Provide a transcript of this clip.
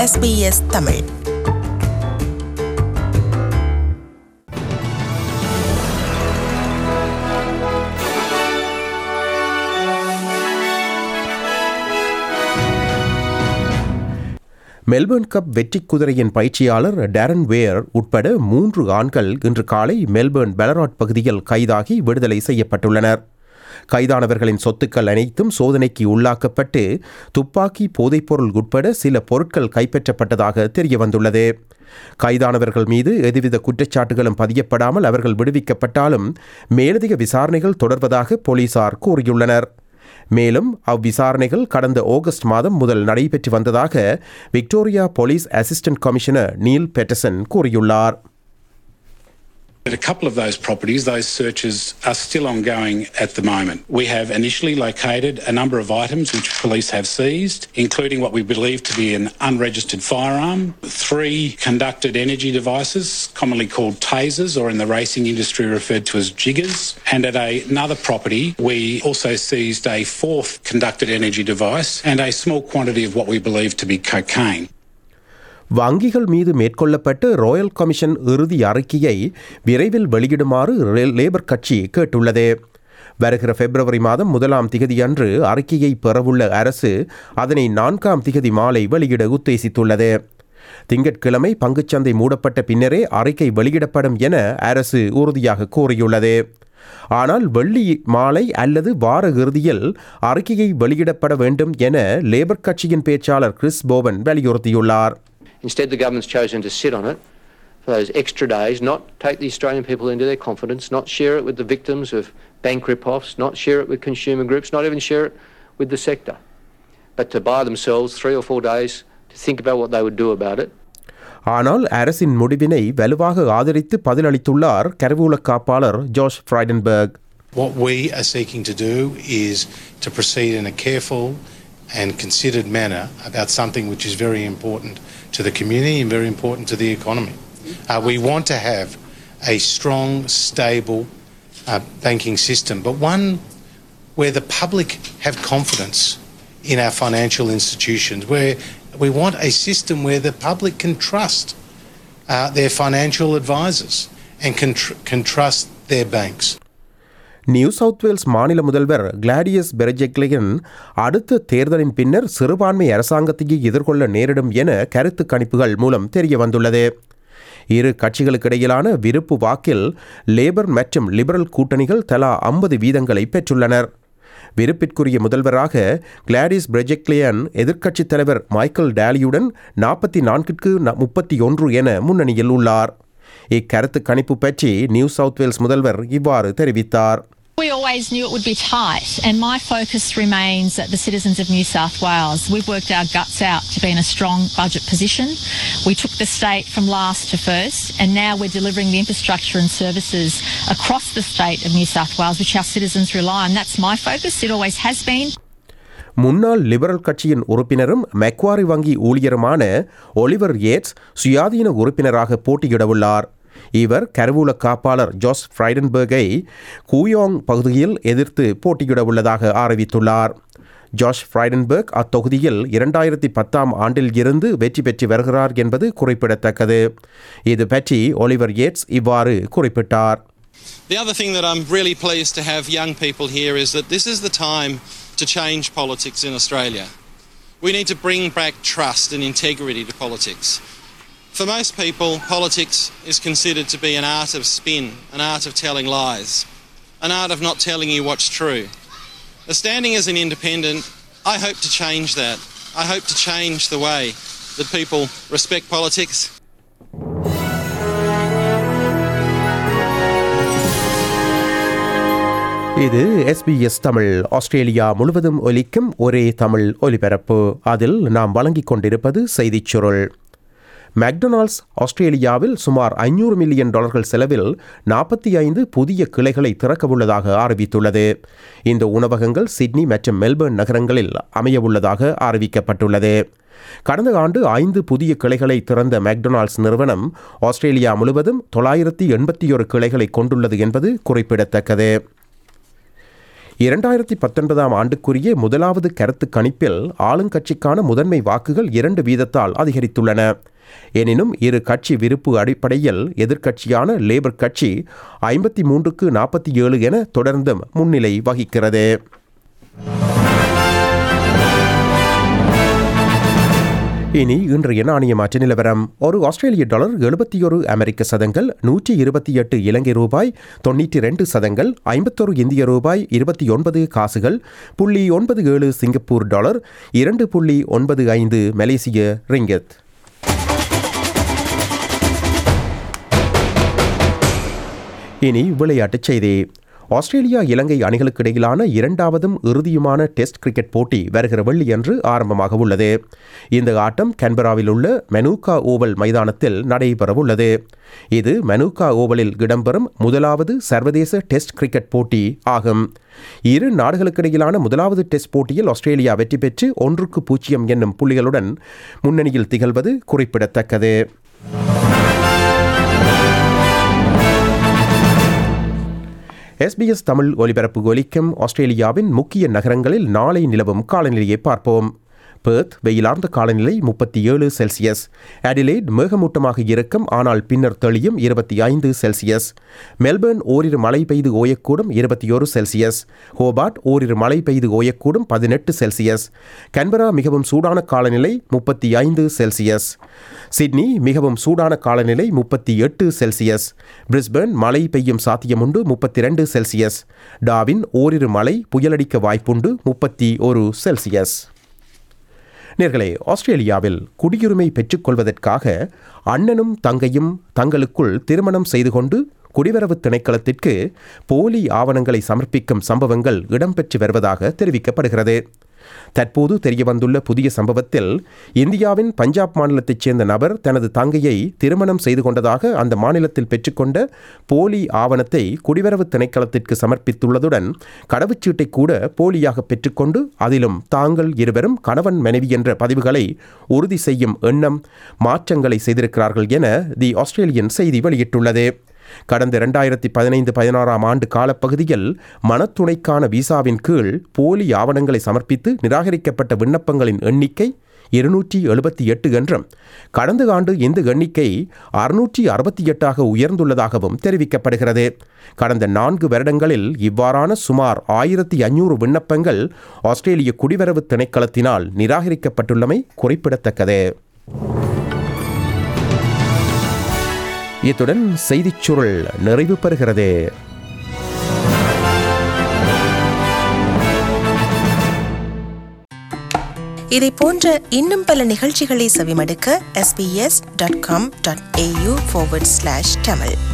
SBS Tamil Melbourne cup வெற்றி குதிரையின் பயிற்சியாளர் டேரன் வேர் உட்பட மூன்று ஆண்கள் இன்று காலை மெல்பர்ன் பெலராட் பகுதியில் கைதாகி விடுதலை செய்யப்பட்டுள்ளனர் கைதானவர்களின் சொத்துக்கள் அனைத்தும் சோதனைக்கு உள்ளாக்கப்பட்டு துப்பாக்கி போதைப்பொருள் உட்பட சில பொருட்கள் கைப்பற்றப்பட்டதாக தெரியவந்துள்ளது கைதானவர்கள் மீது எதுவித குற்றச்சாட்டுகளும் பதியப்படாமல் அவர்கள் விடுவிக்கப்பட்டாலும் மேலதிக விசாரணைகள் தொடர்வதாக போலீசார் கூறியுள்ளனர் மேலும் அவ்விசாரணைகள் கடந்த ஆகஸ்ட் மாதம் முதல் நடைபெற்று வந்ததாக Victoria police assistant commissioner Neil Paterson கூறியுள்ளார் At a couple of those properties, those searches are still ongoing at the moment. We have initially located a number of items which police have seized, including what we believe to be an unregistered firearm, three conducted energy devices, commonly called tasers or in the racing industry referred to as jiggers. And at a, another property, we also seized a fourth conducted energy device and a small quantity of what we believe to be cocaine. வங்கிகள் மீது மேற்கொள்ளப்பட்ட Royal commission இறுதி அறிக்கையை விரைவில் வெளியிடுமாறு ரே- labour கட்சி கேட்டுள்ளது வருகிற பிப்ரவரி மாதம் முதலாம் திகதி அன்று அறிக்கையை பெறவுள்ள அரசு அதனை நான்காம் திகதி மாலை வெளியிட உத்தேசித்துள்ளது திங்கட்கிழமை பங்குச்சந்தை மூடப்பட்ட பின்னரே அறிக்கை வெளியிடப்படும் என அரசு உறுதியாக கூறியுள்ளது ஆனால் வெள்ளி மாலை அல்லது வார இறுதியில் அறிக்கையை வெளியிடப்பட வேண்டும் என லேபர் கட்சியின் பேச்சாளர் கிறிஸ் போவன் வலியுறுத்தியுள்ளார் Instead, the government's chosen to sit on it for those extra days, not take the Australian people into their confidence, not share it with the victims of bank rip-offs, not share it with consumer groups, not even share it with the sector, but to buy themselves three or four days to think about what they would do about it. ஆனால் அரசின் முடிவினை வலுவாக ஆதரித்து பதிலளித்துள்ளார் கருவூல காப்பாளர் Josh Frydenberg What we are seeking to do is to proceed in a careful and considered manner about something which is very important to the community and very important to the economy. Uh, we want to have a strong, stable uh, banking system, but one where the public have confidence in our financial institutions, where we want a system where the public can trust uh, their financial advisors and can, tr- can trust their banks. New South Wales மாநில முதல்வர் Claudius பெரஜெக்லியன் அடுத்த தேர்தலின் பின்னர் சிறுபான்மை அரசாங்கத்தையே எதிர்கொள்ள நேரிடும் என கருத்து கணிப்புகள் மூலம் தெரிய வந்துள்ளது இரு கட்சிகளுக்கிடையிலான விருப்பு வாக்கில் லேபர் மற்றும் லிபரல் கூட்டணிகள் தலா ஐம்பது வீதங்களை பெற்றுள்ளனர் விருப்பிற்குரிய முதல்வராக கிளாடிஸ் பிரெஜெக்லியன் எதிர்க்கட்சித் தலைவர் மைக்கேல் டேலியுடன் நாற்பத்தி நான்கிற்கு முப்பத்தி ஒன்று என முன்னணியில் உள்ளார் இக்கருத்து கணிப்பு பற்றி நியூ சவுத் வேல்ஸ் முதல்வர் இவ்வாறு தெரிவித்தார் We always knew it would be tight, and my focus remains at the citizens of New South Wales. We've worked our guts out to be in a strong budget position. We took the state from last to first, and now we're delivering the infrastructure and services across the state of New South Wales, which our citizens rely on. That's my focus. It always has been. முன்னாள் Liberal கட்சியின் உறுப்பினரும் Macquarie வங்கி ஊழியருமான Oliver ஏட்ஸ் சுயாதீன உறுப்பினராக போட்டியிடவுள்ளார் இவர் கருவூல காப்பாளர் Jose ஃப்ரைடன்பர்கை கூயோங் பகுதியில் எதிர்த்து போட்டியிடவுள்ளதாக அறிவித்துள்ளார் ஜாஷ் ஃப்ரைடன்பர்க் அத்தொகுதியில் இரண்டாயிரத்தி பத்தாம் ஆண்டில் இருந்து வெற்றி பெற்று வருகிறார் என்பது குறிப்பிடத்தக்கது இது பற்றி ஒலிவர் ஏட்ஸ் இவ்வாறு குறிப்பிட்டார் The other thing that I'm really pleased to have young people here is that this is the time to change politics in Australia. We need to bring back trust and integrity to politics. For most people, politics is considered to be an art of spin, an art of telling lies, an art of not telling you what's true. As standing as an independent, I hope to change that. I hope to change the way that people respect politics. இது SBS Tamil Australia முழுவதும் ஒலிக்கும் ஒரே தமிழ் ஒலிபரப்பு அதில் நாம் வழங்கிக் கொண்டிருப்பது செய்திச் சுருள் மெக்டொனால்ட்ஸ் ஆஸ்திரேலியாவில் சுமார் ஐநூறு மில்லியன் டாலர்கள் செலவில் நாற்பத்தி ஐந்து புதிய கிளைகளை திறக்கவுள்ளதாக அறிவித்துள்ளது இந்த உணவகங்கள் சிட்னி மற்றும் மெல்பர்ன் நகரங்களில் அமையவுள்ளதாக அறிவிக்கப்பட்டுள்ளது கடந்த ஆண்டு ஐந்து புதிய கிளைகளை திறந்த மெக்டொனால்ட்ஸ் நிறுவனம் ஆஸ்திரேலியா முழுவதும் தொள்ளாயிரத்தி எண்பத்தி ஒரு கிளைகளை கொண்டுள்ளது என்பது குறிப்பிடத்தக்கது இரண்டாயிரத்தி பத்தொன்பதாம் ஆண்டுக்குரிய முதலாவது கருத்து கணிப்பில் ஆளுங்கட்சிக்கான முதன்மை வாக்குகள் இரண்டு வீதத்தால் அதிகரித்துள்ளன எனினும் இரு கட்சி விருப்பு அடிப்படையில் எதிர்க்கட்சியான லேபர் கட்சி ஐம்பத்தி மூன்றுக்கு நாற்பத்தி ஏழு என தொடர்ந்தும் முன்னிலை வகிக்கிறது இனி இன்றைய நாணய மாற்ற நிலவரம் ஒரு ஆஸ்திரேலிய டாலர் எழுபத்தி ஒரு அமெரிக்க சதங்கள் நூற்றி இருபத்தி எட்டு இலங்கை ரூபாய் தொண்ணூற்றி ரெண்டு சதங்கள் ஐம்பத்தொரு இந்திய ரூபாய் இருபத்தி ஒன்பது காசுகள் புள்ளி ஒன்பது ஏழு சிங்கப்பூர் டாலர் இரண்டு புள்ளி ஒன்பது ஐந்து மலேசிய ரிங்கத் இனி விளையாட்டுச் செய்தி ஆஸ்திரேலியா இலங்கை அணிகளுக்கு இடையிலான இரண்டாவதும் இறுதியுமான டெஸ்ட் கிரிக்கெட் போட்டி வருகிற வெள்ளியன்று ஆரம்பமாக உள்ளது இந்த ஆட்டம் கன்பராவில் உள்ள மெனூகா ஓவல் மைதானத்தில் நடைபெறவுள்ளது இது மெனூகா ஓவலில் இடம்பெறும் முதலாவது சர்வதேச டெஸ்ட் கிரிக்கெட் போட்டி ஆகும் இரு நாடுகளுக்கிடையிலான முதலாவது டெஸ்ட் போட்டியில் ஆஸ்திரேலியா வெற்றி பெற்று ஒன்றுக்கு பூஜ்ஜியம் என்னும் புள்ளிகளுடன் முன்னணியில் திகழ்வது குறிப்பிடத்தக்கது எஸ்பிஎஸ் தமிழ் ஒலிபரப்பு ஒலிக்கும் ஆஸ்திரேலியாவின் முக்கிய நகரங்களில் நாளை நிலவும் காலநிலையை பார்ப்போம் பெர்த் வெயிலார்ந்த காலநிலை முப்பத்தி ஏழு செல்சியஸ் அடிலைட் மேகமூட்டமாக இருக்கும் ஆனால் பின்னர் தெளியும் இருபத்தி ஐந்து செல்சியஸ் மெல்பர்ன் ஓரிரு மழை பெய்து ஓயக்கூடும் இருபத்தி ஒரு செல்சியஸ் ஹோபார்ட் ஓரிரு மழை பெய்து ஓயக்கூடும் பதினெட்டு செல்சியஸ் கன்பரா மிகவும் சூடான காலநிலை முப்பத்தி ஐந்து செல்சியஸ் சிட்னி மிகவும் சூடான காலநிலை முப்பத்தி எட்டு செல்சியஸ் பிரிஸ்பர்ன் மழை பெய்யும் சாத்தியமுண்டு முப்பத்தி ரெண்டு செல்சியஸ் டாவின் ஓரிரு மழை புயலடிக்க வாய்ப்புண்டு முப்பத்தி ஒரு செல்சியஸ் நேர்களே ஆஸ்திரேலியாவில் குடியுரிமை பெற்றுக்கொள்வதற்காக அண்ணனும் தங்கையும் தங்களுக்குள் திருமணம் செய்து கொண்டு குடிவரவு திணைக்களத்திற்கு போலி ஆவணங்களை சமர்ப்பிக்கும் சம்பவங்கள் இடம்பெற்று வருவதாக தெரிவிக்கப்படுகிறது தற்போது தெரியவந்துள்ள புதிய சம்பவத்தில் இந்தியாவின் பஞ்சாப் மாநிலத்தைச் சேர்ந்த நபர் தனது தங்கையை திருமணம் செய்து கொண்டதாக அந்த மாநிலத்தில் பெற்றுக்கொண்ட போலி ஆவணத்தை குடிவரவு திணைக்களத்திற்கு சமர்ப்பித்துள்ளதுடன் கடவுச்சீட்டை கூட போலியாக பெற்றுக்கொண்டு அதிலும் தாங்கள் இருவரும் கணவன் மனைவி என்ற பதிவுகளை உறுதி செய்யும் எண்ணம் மாற்றங்களை செய்திருக்கிறார்கள் என தி ஆஸ்திரேலியன் செய்தி வெளியிட்டுள்ளது கடந்த இரண்டாயிரத்தி பதினைந்து பதினாறாம் ஆண்டு காலப்பகுதியில் மனத்துணைக்கான விசாவின் கீழ் போலி ஆவணங்களை சமர்ப்பித்து நிராகரிக்கப்பட்ட விண்ணப்பங்களின் எண்ணிக்கை இருநூற்றி எழுபத்தி எட்டு என்றும் கடந்த ஆண்டு இந்த எண்ணிக்கை அறுநூற்றி அறுபத்தி எட்டாக உயர்ந்துள்ளதாகவும் தெரிவிக்கப்படுகிறது கடந்த நான்கு வருடங்களில் இவ்வாறான சுமார் ஆயிரத்தி ஐநூறு விண்ணப்பங்கள் ஆஸ்திரேலிய குடிவரவு திணைக்களத்தினால் நிராகரிக்கப்பட்டுள்ளமை குறிப்பிடத்தக்கது இத்துடன் செய்திச் சுருள் நிறைவு பெறுகிறது இதை போன்ற இன்னும் பல நிகழ்ச்சிகளை செவிமடுக்க sbs.com.au forward slash tamil